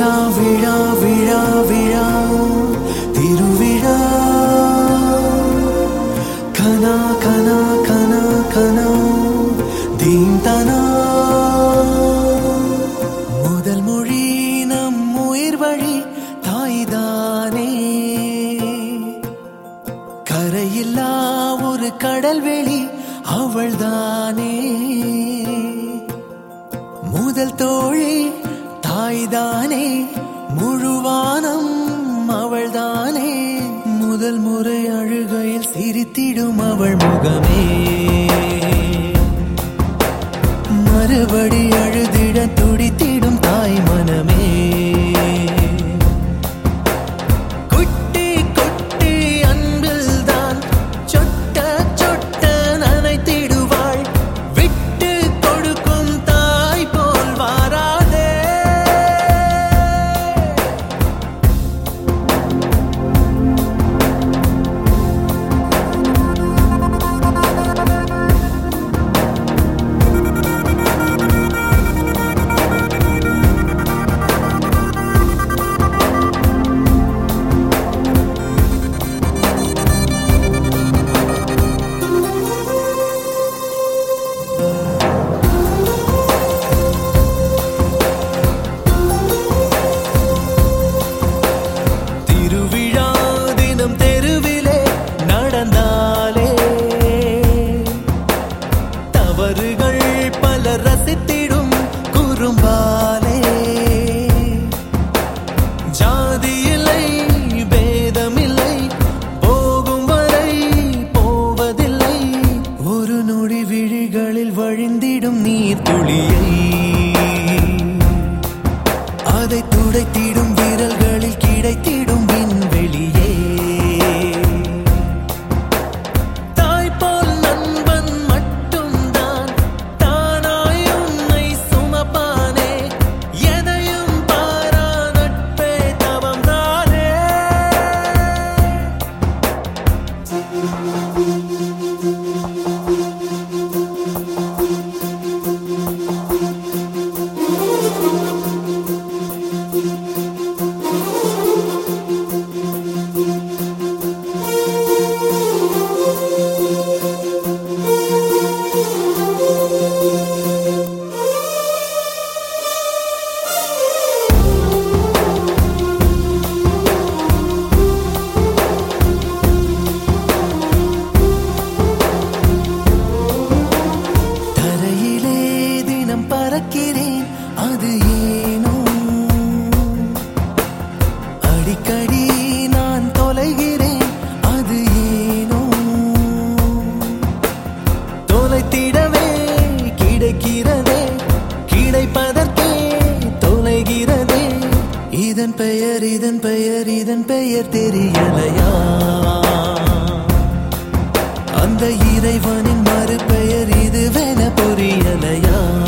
விழா விழா விழா விழா திருவிழா கனா கனா கனா கனா தீந்தனா முதல் மொழி நம் உயிர் வழி தாய்தானே கரையில்லா ஒரு கடல் வெளி அவள்தானே முதல் தோழி தாய்தானே முழுவானம் அவள்தானே முதல் முறை அழுகையில் சிரித்திடும் அவள் முகமே மறுபடி அழுதிட துடித்திடும் தாய் மனமே குட்டி குட்டி அன்பில்தான் சொட்ட சொட்ட நனைத்திடுவாள் விட்டு கொடுக்கும் தாய் போல் வாராதே திருவிழா தினம் தெருவிலே நடந்தாலே தவறுகள் பல ரசித்திடும் குறும்பாலே ஜாதி இல்லை பேதமில்லை போகும் வரை போவதில்லை ஒரு நொடி விழிகளில் வழிந்திடும் நீர் துளியை அதை துடைத்திடும் விரல்களில் கிடைத்திடும் விண்வெளியே தாய் போல் நண்பன் மட்டும்தான் தானாய் உன்னை சுமப்பானே எதையும் பாரா நட்பே தவம்தானே தரையிலே தினம் பறக்கிறேன் அது ஏனோ அடிக்கடி நான் தொலைகிறேன் அது ஏனோ தொலைத்திடவே கிடைக்கிறதே கிடைப்பதற்கே தொலைகிறதே இதன் பெயர் இதன் பெயர் இதன் பெயர் தெரியலையா அந்த இறைவனின் மறுபெயர் இதுவென புரியலையா